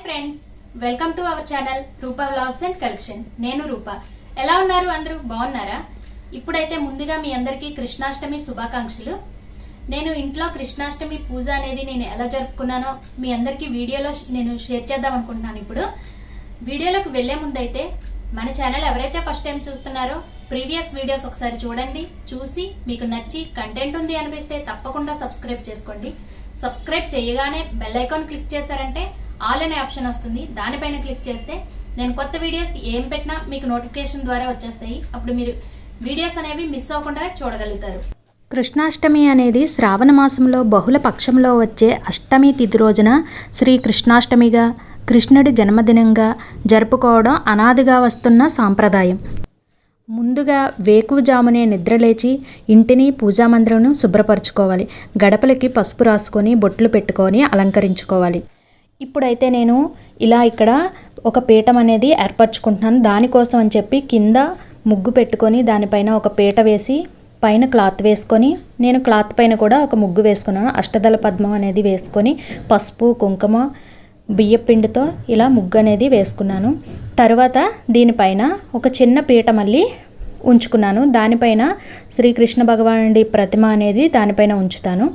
friends welcome to our channel Roopa vlogs and collection నేను రూప ఎలా ఉన్నారు అందరూ బాగున్నారా ఇప్పుడైతే ముందుగా మీ అందరికీ కృష్ణాష్టమి శుభాకాంక్షలు నేను ఇంట్లో కృష్ణాష్టమి పూజ అనేది నేను ఎలా జరుపుకున్నానో మీ అందరికీ వీడియోలో నేను షేర్ చేద్దాం అనుకుంటున్నాను ఇప్పుడు వీడియోలోకి వెళ్లే ముందైతే మన ఛానల్ ఎవరైతే ఫస్ట్ టైం చూస్తున్నారో ప్రీవియస్ వీడియోస్ ఒకసారి చూడండి చూసి మీకు నచ్చి కంటెంట్ ఉంది అనిపిస్తే తప్పకుండా సబ్స్క్రైబ్ చేసుకోండి సబ్స్క్రైబ్ చేయగానే బెల్ ఐకాన్ క్లిక్ చేశారంటే ఆల్ అనే ఆప్షన్ వస్తుంది దానిపైన క్లిక్ చేస్తే నేను కొత్త వీడియోస్ ఏం పెట్టినా మీకు నోటిఫికేషన్ ద్వారా వచ్చేస్తాయి అప్పుడు మీరు వీడియోస్ అనేవి మిస్ అవ్వకుండా చూడగలుగుతారు కృష్ణాష్టమి అనేది శ్రావణ మాసంలో బహుళ పక్షంలో వచ్చే అష్టమి తిథి రోజున శ్రీ కృష్ణాష్టమిగా కృష్ణుడి జన్మదినంగా జరుపుకోవడం అనాదిగా వస్తున్న సాంప్రదాయం ముందుగా వేకువజామునే నిద్రలేచి ఇంటిని పూజామందిరం శుభ్రపరచుకోవాలి గడపలకి పసుపు రాసుకొని బొట్లు పెట్టుకొని అలంకరించుకోవాలి ఇప్పుడైతే నేను ఇలా ఇక్కడ ఒక పీఠం అనేది ఏర్పరచుకుంటున్నాను దానికోసం అని చెప్పి కింద ముగ్గు పెట్టుకొని దానిపైన ఒక పీట వేసి పైన క్లాత్ వేసుకొని నేను క్లాత్ పైన కూడా ఒక ముగ్గు వేసుకున్నాను అష్టదళ పద్మం అనేది వేసుకొని పసుపు కుంకుమ బియ్య పిండితో ఇలా ముగ్గు అనేది వేసుకున్నాను తర్వాత దీనిపైన ఒక చిన్న పీట మళ్ళీ ఉంచుకున్నాను దానిపైన శ్రీకృష్ణ భగవానుడి ప్రతిమ అనేది దానిపైన ఉంచుతాను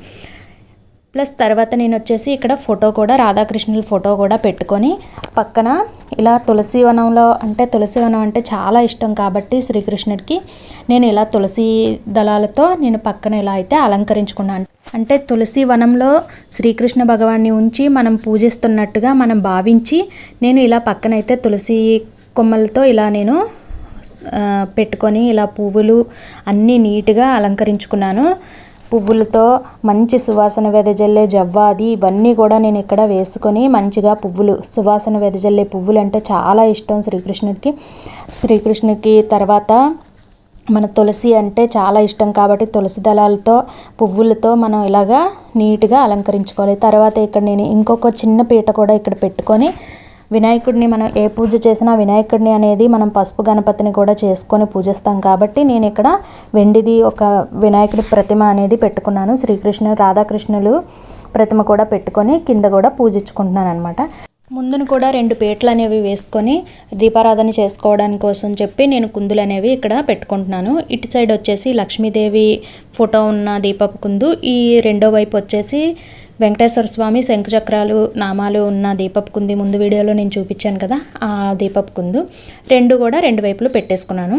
ప్లస్ తర్వాత నేను వచ్చేసి ఇక్కడ ఫోటో కూడా రాధాకృష్ణుల ఫోటో కూడా పెట్టుకొని పక్కన ఇలా తులసి వనంలో అంటే తులసి వనం అంటే చాలా ఇష్టం కాబట్టి శ్రీకృష్ణుడికి నేను ఇలా తులసి దళాలతో నేను పక్కన ఇలా అయితే అలంకరించుకున్నాను అంటే తులసి వనంలో శ్రీకృష్ణ భగవాన్ని ఉంచి మనం పూజిస్తున్నట్టుగా మనం భావించి నేను ఇలా పక్కనైతే తులసి కొమ్మలతో ఇలా నేను ఆ, పెట్టుకొని ఇలా పువ్వులు అన్నీ నీట్గా అలంకరించుకున్నాను పువ్వులతో మంచి సువాసన వెదజల్లే జవ్వాది ఇవన్నీ కూడా నేను ఇక్కడ వేసుకొని మంచిగా పువ్వులు సువాసన వెదజల్లే పువ్వులు అంటే చాలా ఇష్టం శ్రీకృష్ణుడికి శ్రీకృష్ణుడికి తర్వాత మన తులసి అంటే చాలా ఇష్టం కాబట్టి తులసి దళాలతో పువ్వులతో మనం ఇలాగా నీట్గా అలంకరించుకోవాలి తర్వాత ఇక్కడ నేను ఇంకొక చిన్న పీట కూడా ఇక్కడ పెట్టుకొని వినాయకుడిని మనం ఏ పూజ చేసినా వినాయకుడిని అనేది మనం పసుపు గణపతిని కూడా చేసుకొని పూజిస్తాం కాబట్టి నేను ఇక్కడ వెండిది ఒక వినాయకుడి ప్రతిమ అనేది పెట్టుకున్నాను శ్రీకృష్ణుడు రాధాకృష్ణులు ప్రతిమ కూడా పెట్టుకొని కింద కూడా పూజించుకుంటున్నాను అనమాట ముందును కూడా రెండు పీటలు అనేవి వేసుకొని దీపారాధన చేసుకోవడానికి కోసం చెప్పి నేను కుందులు అనేవి ఇక్కడ పెట్టుకుంటున్నాను ఇటు సైడ్ వచ్చేసి లక్ష్మీదేవి ఫోటో ఉన్న దీపపు కుందు ఈ రెండో వైపు వచ్చేసి వెంకటేశ్వర స్వామి శంకుచక్రాలు నామాలు ఉన్న దీపపు కుంది ముందు వీడియోలో నేను చూపించాను కదా ఆ దీపపు కుందు రెండు కూడా రెండు వైపులు పెట్టేసుకున్నాను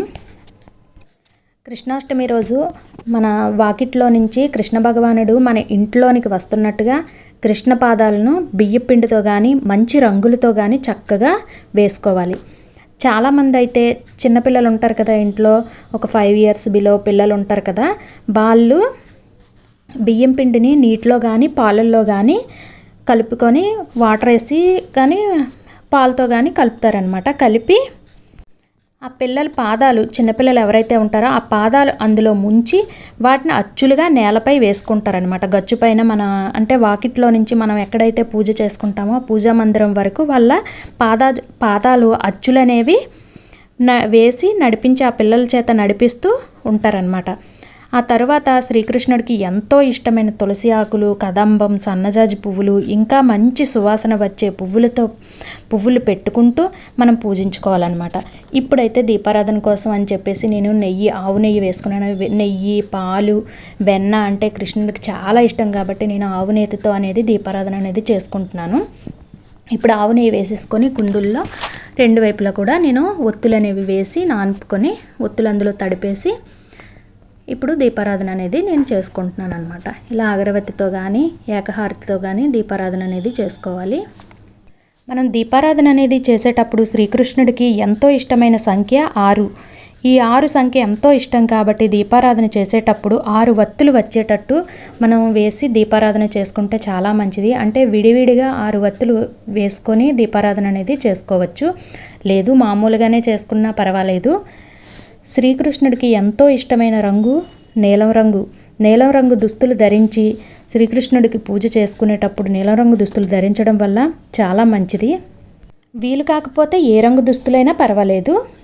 కృష్ణాష్టమి రోజు మన వాకిట్లో నుంచి కృష్ణ భగవానుడు మన ఇంట్లోనికి వస్తున్నట్టుగా కృష్ణ పాదాలను బియ్యం పిండితో కానీ మంచి రంగులతో కానీ చక్కగా వేసుకోవాలి చాలామంది అయితే చిన్నపిల్లలు ఉంటారు కదా ఇంట్లో ఒక ఫైవ్ ఇయర్స్ బిలో పిల్లలు ఉంటారు కదా వాళ్ళు బియ్యం పిండిని నీటిలో కానీ పాలల్లో కానీ కలుపుకొని వాటర్ వేసి కానీ పాలతో కానీ కలుపుతారనమాట కలిపి ఆ పిల్లల పాదాలు చిన్నపిల్లలు ఎవరైతే ఉంటారో ఆ పాదాలు అందులో ముంచి వాటిని అచ్చులుగా నేలపై వేసుకుంటారనమాట గచ్చు పైన మన అంటే వాకిట్లో నుంచి మనం ఎక్కడైతే పూజ చేసుకుంటామో ఆ పూజా మందిరం వరకు వాళ్ళ పాదా పాదాలు అచ్చులు అనేవి న వేసి నడిపించి ఆ పిల్లల చేత నడిపిస్తూ ఉంటారనమాట ఆ తర్వాత శ్రీకృష్ణుడికి ఎంతో ఇష్టమైన తులసి ఆకులు కదంబం సన్నజాజి పువ్వులు ఇంకా మంచి సువాసన వచ్చే పువ్వులతో పువ్వులు పెట్టుకుంటూ మనం పూజించుకోవాలన్నమాట ఇప్పుడైతే దీపారాధన కోసం అని చెప్పేసి నేను నెయ్యి ఆవు నెయ్యి వేసుకున్నాను వె- నెయ్యి పాలు వెన్న అంటే కృష్ణుడికి చాలా ఇష్టం కాబట్టి నేను ఆవు నేతితో అనేది దీపారాధన అనేది చేసుకుంటున్నాను ఇప్పుడు ఆవు నెయ్యి వేసేసుకొని కుందుల్లో రెండు వైపులా కూడా నేను ఒత్తులు అనేవి వేసి నానుపుకొని ఒత్తులు అందులో తడిపేసి ఇప్పుడు దీపారాధన అనేది నేను చేసుకుంటున్నాను అనమాట ఇలా అగరబత్తితో కానీ ఏకహారతితో కానీ దీపారాధన అనేది చేసుకోవాలి మనం దీపారాధన అనేది చేసేటప్పుడు శ్రీకృష్ణుడికి ఎంతో ఇష్టమైన సంఖ్య ఆరు ఈ ఆరు సంఖ్య ఎంతో ఇష్టం కాబట్టి దీపారాధన చేసేటప్పుడు ఆరు వత్తులు వచ్చేటట్టు మనం వేసి దీపారాధన చేసుకుంటే చాలా మంచిది అంటే విడివిడిగా ఆరు వత్తులు వేసుకొని దీపారాధన అనేది చేసుకోవచ్చు లేదు మామూలుగానే చేసుకున్నా పర్వాలేదు శ్రీకృష్ణుడికి ఎంతో ఇష్టమైన రంగు నీలం రంగు నీలం రంగు దుస్తులు ధరించి శ్రీకృష్ణుడికి పూజ చేసుకునేటప్పుడు నీలం రంగు దుస్తులు ధరించడం వల్ల చాలా మంచిది వీలు కాకపోతే ఏ రంగు దుస్తులైనా పర్వాలేదు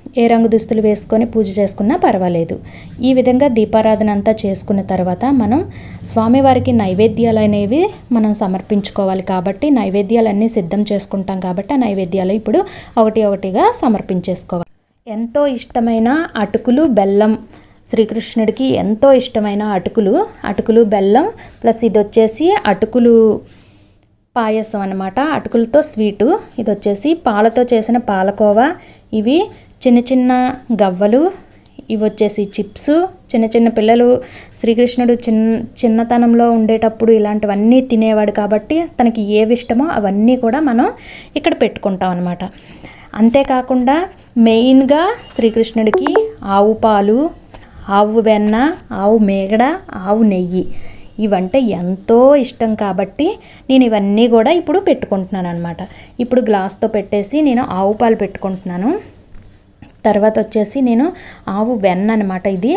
ఏ రంగు దుస్తులు వేసుకొని పూజ చేసుకున్నా పర్వాలేదు ఈ విధంగా దీపారాధన అంతా చేసుకున్న తర్వాత మనం స్వామివారికి నైవేద్యాలు అనేవి మనం సమర్పించుకోవాలి కాబట్టి నైవేద్యాలన్నీ సిద్ధం చేసుకుంటాం కాబట్టి ఆ నైవేద్యాలు ఇప్పుడు ఒకటి ఒకటిగా సమర్పించేసుకోవాలి ఎంతో ఇష్టమైన అటుకులు బెల్లం శ్రీకృష్ణుడికి ఎంతో ఇష్టమైన అటుకులు అటుకులు బెల్లం ప్లస్ ఇది వచ్చేసి అటుకులు పాయసం అనమాట అటుకులతో స్వీటు ఇది వచ్చేసి పాలతో చేసిన పాలకోవా ఇవి చిన్న చిన్న గవ్వలు ఇవి వచ్చేసి చిప్స్ చిన్న చిన్న పిల్లలు శ్రీకృష్ణుడు చిన్న చిన్నతనంలో ఉండేటప్పుడు ఇలాంటివన్నీ తినేవాడు కాబట్టి తనకి ఏవి ఇష్టమో అవన్నీ కూడా మనం ఇక్కడ పెట్టుకుంటాం అనమాట అంతేకాకుండా మెయిన్గా శ్రీకృష్ణుడికి ఆవు పాలు ఆవు వెన్న ఆవు మేగడ ఆవు నెయ్యి ఇవంటే ఎంతో ఇష్టం కాబట్టి నేను ఇవన్నీ కూడా ఇప్పుడు పెట్టుకుంటున్నాను అనమాట ఇప్పుడు గ్లాస్తో పెట్టేసి నేను ఆవు పాలు పెట్టుకుంటున్నాను తర్వాత వచ్చేసి నేను ఆవు వెన్న అనమాట ఇది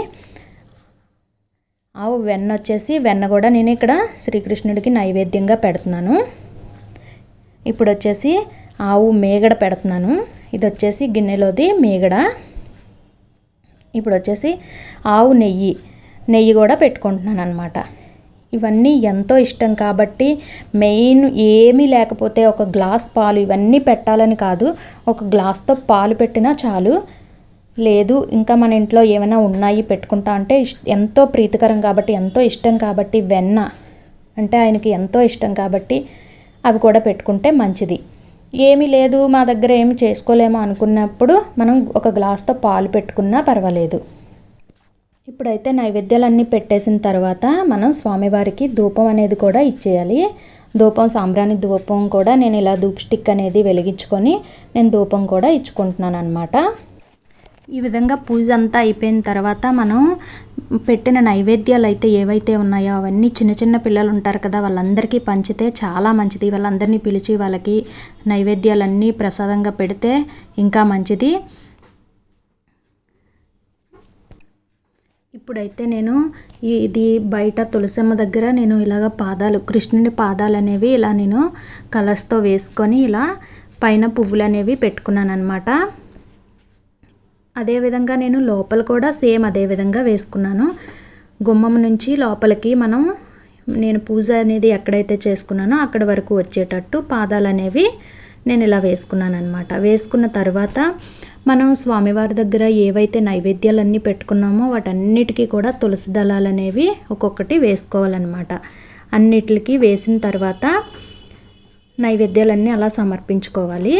ఆవు వెన్న వచ్చేసి వెన్న కూడా నేను ఇక్కడ శ్రీకృష్ణుడికి నైవేద్యంగా పెడుతున్నాను ఇప్పుడు వచ్చేసి ఆవు మేగడ పెడుతున్నాను ఇది వచ్చేసి గిన్నెలోది మేగడ ఇప్పుడు వచ్చేసి ఆవు నెయ్యి నెయ్యి కూడా పెట్టుకుంటున్నాను అనమాట ఇవన్నీ ఎంతో ఇష్టం కాబట్టి మెయిన్ ఏమీ లేకపోతే ఒక గ్లాస్ పాలు ఇవన్నీ పెట్టాలని కాదు ఒక గ్లాస్తో పాలు పెట్టినా చాలు లేదు ఇంకా మన ఇంట్లో ఏమైనా ఉన్నాయి పెట్టుకుంటా అంటే ఇష్- ఎంతో ప్రీతికరం కాబట్టి ఎంతో ఇష్టం కాబట్టి వెన్న అంటే ఆయనకి ఎంతో ఇష్టం కాబట్టి అవి కూడా పెట్టుకుంటే మంచిది ఏమీ లేదు మా దగ్గర ఏమి చేసుకోలేమో అనుకున్నప్పుడు మనం ఒక గ్లాస్తో పాలు పెట్టుకున్నా పర్వాలేదు ఇప్పుడైతే నైవేద్యాలన్నీ పెట్టేసిన తర్వాత మనం స్వామివారికి ధూపం అనేది కూడా ఇచ్చేయాలి ధూపం సాంబ్రాణి ధూపం కూడా నేను ఇలా ధూప్ స్టిక్ అనేది వెలిగించుకొని నేను ధూపం కూడా ఇచ్చుకుంటున్నాను అనమాట ఈ విధంగా పూజ అంతా అయిపోయిన తర్వాత మనం పెట్టిన నైవేద్యాలు అయితే ఏవైతే ఉన్నాయో అవన్నీ చిన్న చిన్న పిల్లలు ఉంటారు కదా వాళ్ళందరికీ పంచితే చాలా మంచిది వాళ్ళందరినీ పిలిచి వాళ్ళకి నైవేద్యాలన్నీ ప్రసాదంగా పెడితే ఇంకా మంచిది ఇప్పుడైతే నేను ఈ- ఇది బయట తులసమ్మ దగ్గర నేను ఇలాగ పాదాలు కృష్ణుని పాదాలు అనేవి ఇలా నేను కలర్స్తో వేసుకొని ఇలా పైన పువ్వులు అనేవి పెట్టుకున్నాను అనమాట అదేవిధంగా నేను లోపల కూడా సేమ్ అదే విధంగా వేసుకున్నాను గుమ్మం నుంచి లోపలికి మనం నేను పూజ అనేది ఎక్కడైతే చేసుకున్నానో అక్కడ వరకు వచ్చేటట్టు పాదాలు అనేవి నేను ఇలా వేసుకున్నాను అనమాట వేసుకున్న తర్వాత మనం స్వామివారి దగ్గర ఏవైతే నైవేద్యాలన్నీ పెట్టుకున్నామో వాటన్నిటికీ కూడా తులసి దళాలు అనేవి ఒక్కొక్కటి వేసుకోవాలన్నమాట అన్నిటికి వేసిన తర్వాత నైవేద్యాలన్నీ అలా సమర్పించుకోవాలి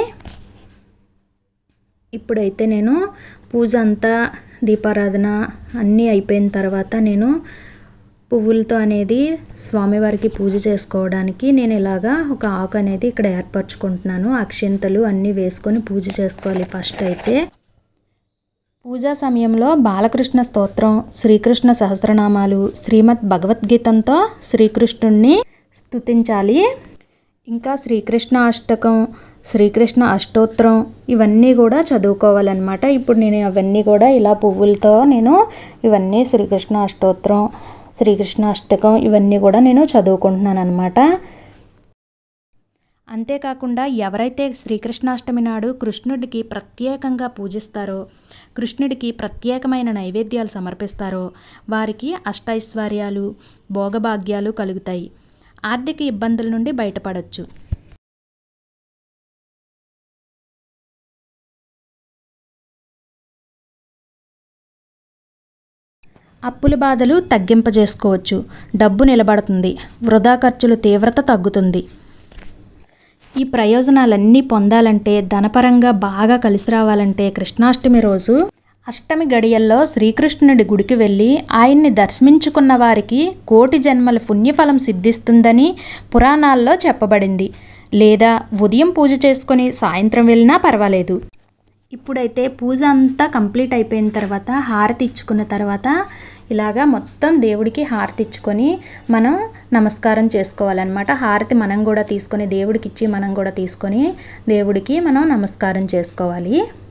ఇప్పుడైతే నేను పూజ అంతా దీపారాధన అన్నీ అయిపోయిన తర్వాత నేను పువ్వులతో అనేది స్వామివారికి పూజ చేసుకోవడానికి నేను ఇలాగా ఒక ఆకు అనేది ఇక్కడ ఏర్పరచుకుంటున్నాను అక్షింతలు అన్నీ వేసుకొని పూజ చేసుకోవాలి ఫస్ట్ అయితే పూజా సమయంలో బాలకృష్ణ స్తోత్రం శ్రీకృష్ణ సహస్రనామాలు శ్రీమద్ భగవద్గీతంతో శ్రీకృష్ణుణ్ణి స్తుతించాలి ఇంకా శ్రీకృష్ణ అష్టకం శ్రీకృష్ణ అష్టోత్తరం ఇవన్నీ కూడా చదువుకోవాలన్నమాట ఇప్పుడు నేను అవన్నీ కూడా ఇలా పువ్వులతో నేను ఇవన్నీ శ్రీకృష్ణ అష్టోత్తరం శ్రీకృష్ణ అష్టకం ఇవన్నీ కూడా నేను చదువుకుంటున్నాను అనమాట అంతేకాకుండా ఎవరైతే శ్రీకృష్ణాష్టమి నాడు కృష్ణుడికి ప్రత్యేకంగా పూజిస్తారో కృష్ణుడికి ప్రత్యేకమైన నైవేద్యాలు సమర్పిస్తారో వారికి అష్టైశ్వర్యాలు భోగభాగ్యాలు కలుగుతాయి ఆర్థిక ఇబ్బందుల నుండి బయటపడవచ్చు అప్పుల బాధలు తగ్గింపజేసుకోవచ్చు డబ్బు నిలబడుతుంది వృధా ఖర్చులు తీవ్రత తగ్గుతుంది ఈ ప్రయోజనాలన్నీ పొందాలంటే ధనపరంగా బాగా కలిసి రావాలంటే కృష్ణాష్టమి రోజు అష్టమి గడియల్లో శ్రీకృష్ణుడి గుడికి వెళ్ళి ఆయన్ని దర్శించుకున్న వారికి కోటి జన్మల పుణ్యఫలం సిద్ధిస్తుందని పురాణాల్లో చెప్పబడింది లేదా ఉదయం పూజ చేసుకొని సాయంత్రం వెళ్ళినా పర్వాలేదు ఇప్పుడైతే పూజ అంతా కంప్లీట్ అయిపోయిన తర్వాత హారతి ఇచ్చుకున్న తర్వాత ఇలాగా మొత్తం దేవుడికి హారతి ఇచ్చుకొని మనం నమస్కారం చేసుకోవాలన్నమాట హారతి మనం కూడా తీసుకొని దేవుడికి ఇచ్చి మనం కూడా తీసుకొని దేవుడికి మనం నమస్కారం చేసుకోవాలి